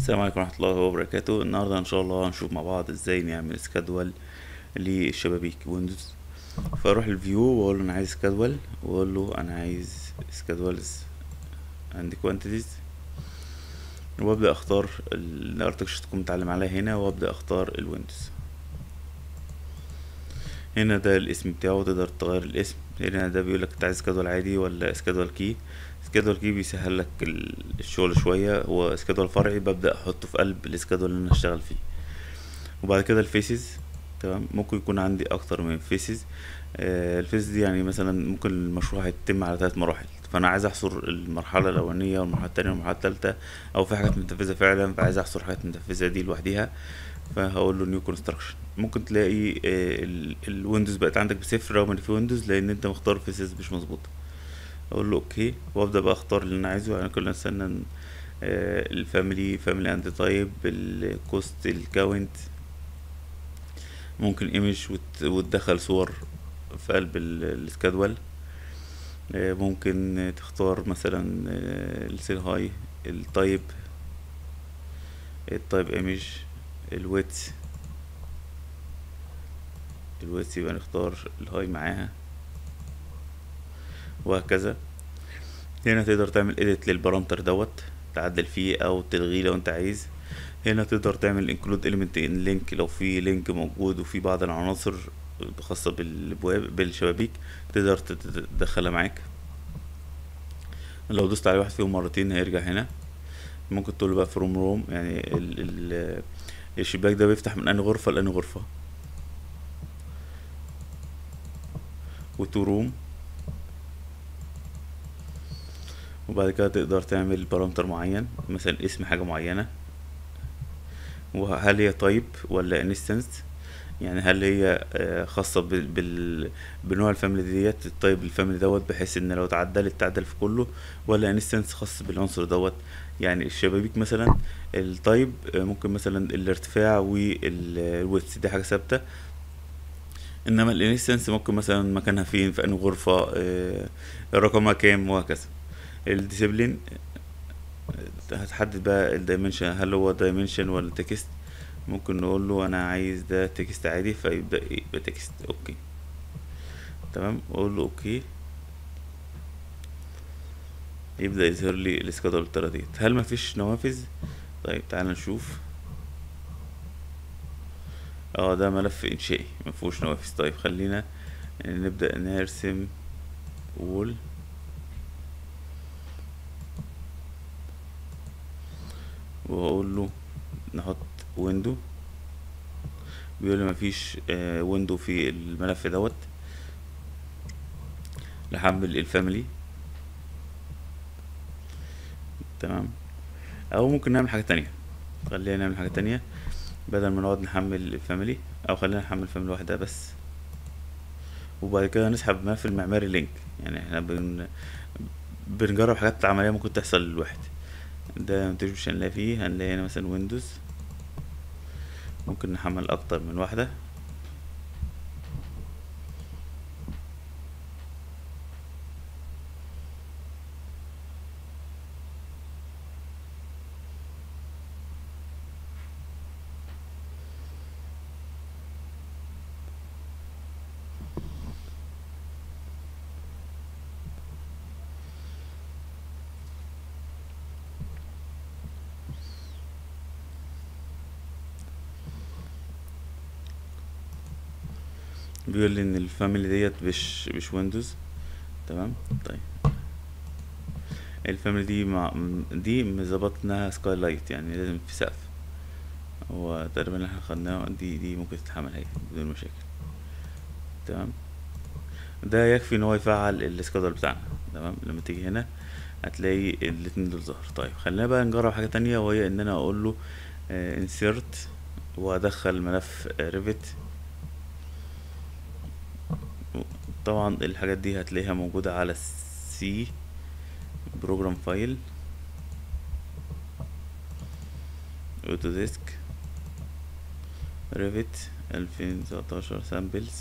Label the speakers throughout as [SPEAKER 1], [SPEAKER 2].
[SPEAKER 1] السلام عليكم ورحمة الله وبركاته النهاردة ان شاء الله هنشوف مع بعض ازاي نعمل سكادول للشبابيك ويندوز فاروح الفيو واقول له انا عايز سكادول واقول له انا عايز سكادولز عند كوانتيتيز وابدا اختار الارتكشر تكون متعلم عليها هنا وابدا اختار الويندوز هنا ده الاسم بتاعه تقدر تغير الاسم هنا ده بيقولك انت عايز سكادول عادي ولا سكادول كي سكادول كي بيسهل لك الشغل شوية هو سكادول فرعي ببدأ احطه في قلب السكادول اللي انا اشتغل فيه وبعد كده الفيسز تمام ممكن يكون عندي اكتر من فيسز آه الفيسز دي يعني مثلا ممكن المشروع هيتم على ثلاث مراحل فانا عايز احصر المرحلة الاولانية والمرحلة التانية والمرحلة التالتة او في حاجات متنفذة فعلا فعايز احصر حاجات متنفذة دي لوحديها فهقول له نيو كونستراكشن ممكن تلاقي آه الويندوز بقت عندك بصفر رغم ان في ويندوز لان انت مختار فيسز مش مظبوطه اقول له اوكي وابدا بقى اختار اللي انا عايزه يعني كل استنى آه الفاميلي فاميلي اند تايب الكوست الكاونت ممكن ايمج وتدخل صور في قلب السكادول آه ممكن تختار مثلا آه السيل هاي التايب التايب ايمج الويت الويت يبقى نختار الهاي معاها وهكذا هنا تقدر تعمل edit للبارامتر دوت تعدل فيه او تلغيه لو انت عايز هنا تقدر تعمل include element in link لو في لينك موجود وفي بعض العناصر خاصة بالابواب بالشبابيك تقدر تدخلها معاك لو دوست على واحد فيهم مرتين هيرجع هنا ممكن تقول بقى فروم روم يعني ال ال الشباك ده بيفتح من انهي غرفة لانهي غرفة وتو روم وبعد كده تقدر تعمل بارامتر معين مثلا اسم حاجة معينة وهل هي تايب ولا انستنس يعني هل هي خاصة بال... بنوع الفاميلي ديت التايب الفاميلي دوت بحيث ان لو اتعدلت تعدل في كله ولا انستنس خاص بالعنصر دوت يعني الشبابيك مثلا التايب ممكن مثلا الارتفاع والويتس دي حاجة ثابتة انما الانستنس ممكن مثلا مكانها فين في انهي غرفة رقمها كام وهكذا الديسيبلين هتحدد بقى الدايمنشن هل هو دايمنشن ولا تكست ممكن نقول له انا عايز ده تكست عادي فيبدا يبقى تكست اوكي تمام اقول له اوكي يبدا يظهر لي السكادول بالطريقه ديت هل مفيش نوافذ طيب تعال نشوف اه ده ملف انشائي مفيهوش نوافذ طيب خلينا نبدا نرسم وول واقول له نحط ويندو بيقول لي مفيش آه ويندو في الملف دوت نحمل الفاميلي تمام او ممكن نعمل حاجه تانية خلينا نعمل حاجه تانية بدل ما نقعد نحمل الفاميلي او خلينا نحمل فاميلي واحده بس وبعد كده نسحب ملف المعماري لينك يعني احنا بن بنجرب حاجات عمليه ممكن تحصل للواحد ده مش مش هنلاقي فيه هنلاقي هنا مثلا ويندوز ممكن نحمل اكتر من واحدة بيقول لي ان الفاميلي ديت مش مش ويندوز تمام طيب الفاميلي دي مع دي مظبطناها سكاي لايت يعني لازم في سقف هو تقريبا اللي احنا خدناه دي دي ممكن تتحمل هي بدون مشاكل تمام ده يكفي ان هو يفعل السكادول بتاعنا تمام لما تيجي هنا هتلاقي الاتنين دول ظهر طيب خلينا بقى نجرب حاجه تانية وهي ان انا اقول له انسيرت وادخل ملف ريفت طبعا الحاجات دي هتلاقيها موجودة على السي بروجرام فايل اوتوديسك ريفت الفين تسعتاشر سامبلز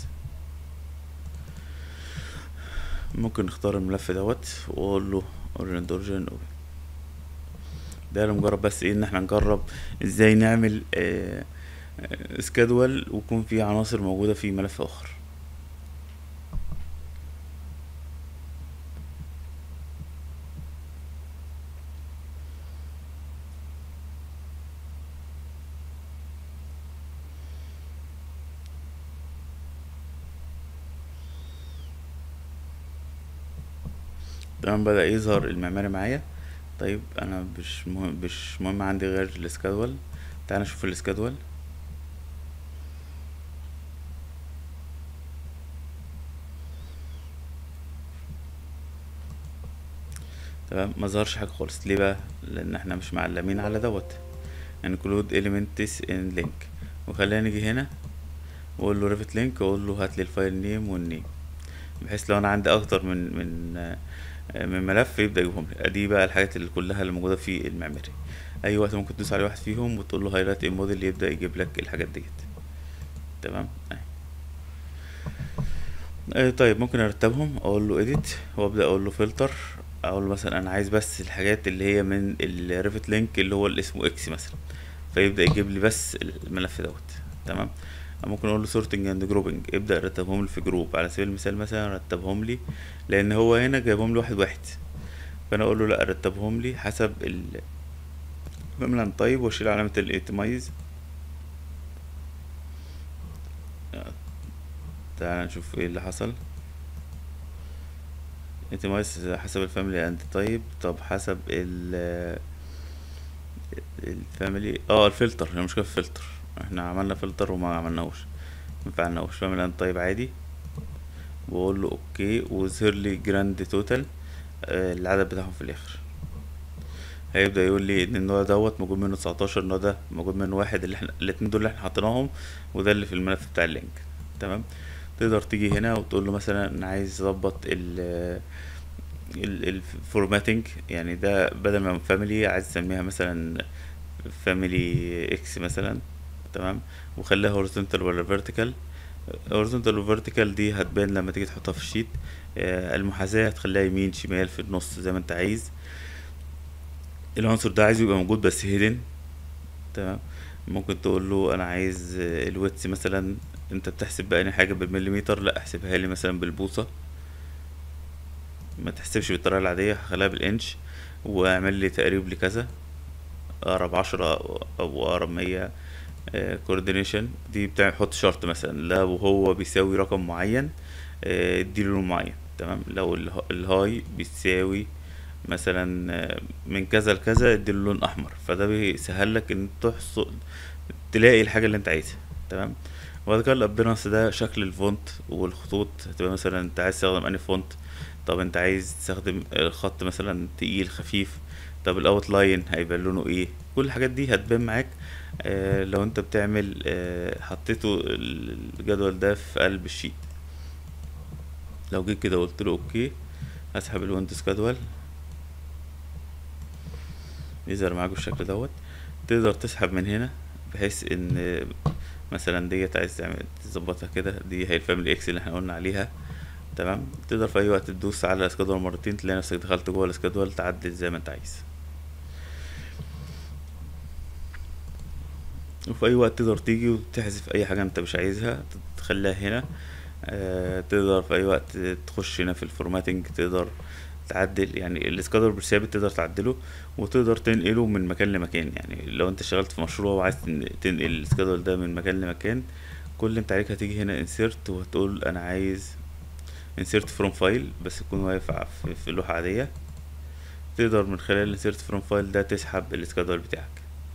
[SPEAKER 1] ممكن نختار الملف دوت واقول له اوريجن اوريجن ده لمجرد بس ايه ان احنا نجرب ازاي نعمل آه سكادول ويكون في عناصر موجودة في ملف اخر تمام بدأ يظهر المعماري معايا طيب انا مش مهم مش مهم عندي غير السكادول تعال نشوف السكادول تمام ما ظهرش حاجه خالص ليه بقى لان احنا مش معلمين على دوت include elements in link وخلينا نيجي هنا واقول له ريفت لينك واقول له هات لي الفايل نيم والنيم بحيث لو انا عندي اكتر من من من ملف يبدا يجيبهم لي ادي بقى الحاجات اللي كلها اللي موجوده في المعماري اي وقت ممكن تدوس على واحد فيهم وتقول له هايلايت الموديل يبدا يجيب لك الحاجات ديت تمام اهي طيب ممكن ارتبهم اقول له edit وابدا اقول له فلتر اقول له مثلا انا عايز بس الحاجات اللي هي من الريفت لينك اللي هو اللي اسمه اكس مثلا فيبدا يجيب لي بس الملف دوت تمام ممكن اقول له سورتنج اند جروبنج ابدا رتبهم لي في جروب على سبيل المثال مثلا رتبهم لي لان هو هنا جايبهم لي واحد واحد فانا اقول له لا رتبهم لي حسب ال بملان طيب واشيل علامة الايتمايز تعال نشوف ايه اللي حصل ايتمايز حسب الفاميلي اند طيب طب حسب ال الفاميلي اه الفلتر المشكلة في الفلتر احنا عملنا فلتر وما عملناهوش مفعلناهوش فاميلي اند طيب عادي واقول له اوكي ويظهر لي جراند توتال آه العدد بتاعهم في الاخر هيبدا يقول لي ان النوع دوت موجود منه 19 النوع ده موجود منه واحد اللي احنا الاتنين دول اللي احنا حطيناهم وده اللي في الملف بتاع اللينك تمام تقدر تيجي هنا وتقول له مثلا انا عايز اظبط ال الفورماتنج يعني ده بدل ما فاميلي عايز تسميها مثلا فاميلي اكس مثلا تمام وخليها هوريزونتال ولا فيرتيكال هوريزونتال وفيرتيكال دي هتبان لما تيجي تحطها في الشيت المحاذاة هتخليها يمين شمال في النص زي ما انت عايز العنصر ده عايزه يبقى موجود بس هيدن تمام ممكن تقول له انا عايز الويتس مثلا انت بتحسب بقى حاجه بالمليمتر لا احسبها لي مثلا بالبوصه ما تحسبش بالطريقه العاديه هخليها بالانش واعمل لي تقريب لكذا اقرب عشرة او اقرب مية كوردينيشن دي بتاع حط شرط مثلا لو هو بيساوي رقم معين اديله لون معين تمام لو الهاي بيساوي مثلا من كذا لكذا اديله لون احمر فده بيسهل لك ان تحصل تلاقي الحاجه اللي انت عايزها تمام وبعد كده الابيرنس ده شكل الفونت والخطوط هتبقى مثلا انت عايز تستخدم انهي فونت طب انت عايز تستخدم خط مثلا تقيل خفيف طب الاوت لاين هيبقى لونه ايه كل الحاجات دي هتبان معاك آه لو انت بتعمل آه حطيته الجدول ده في قلب الشيت لو جيت كده قلت له اوكي هسحب الويندوز جدول يظهر معاك بالشكل دوت تقدر تسحب من هنا بحيث ان مثلا ديت عايز تعمل تظبطها كده دي هي الفاميلي اكس اللي احنا قلنا عليها تمام تقدر في اي وقت تدوس على الاسكادول مرتين تلاقي نفسك دخلت جوه الاسكادول تعدل زي ما انت عايز وفي اي وقت تقدر تيجي وتحذف اي حاجه انت مش عايزها تخليها هنا آه تقدر في اي وقت تخش هنا في الفورماتنج تقدر تعدل يعني الاسكادول بالثابت تقدر تعدله وتقدر تنقله من مكان لمكان يعني لو انت اشتغلت في مشروع وعايز تنقل الاسكادول ده من مكان لمكان كل اللي انت عليك هتيجي هنا انسيرت وهتقول انا عايز انسيرت فروم فايل بس يكون واقف في لوحة عادية تقدر من خلال الانسيرت فروم فايل ده تسحب الاسكادول بتاعك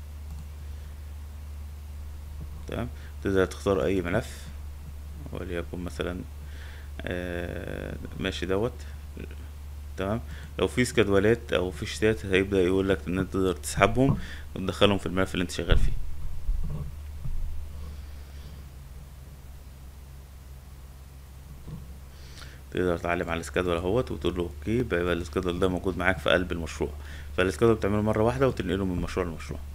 [SPEAKER 1] تمام تقدر تختار اي ملف وليكن مثلا آه ماشي دوت تمام لو في سكادولات او في شتات هيبدا يقول لك ان انت تقدر تسحبهم وتدخلهم في الملف اللي انت شغال فيه تقدر تعلم على السكادول اهوت وتقول له اوكي بقى السكادول ده موجود معاك في قلب المشروع فالسكادول بتعمله مره واحده وتنقله من مشروع لمشروع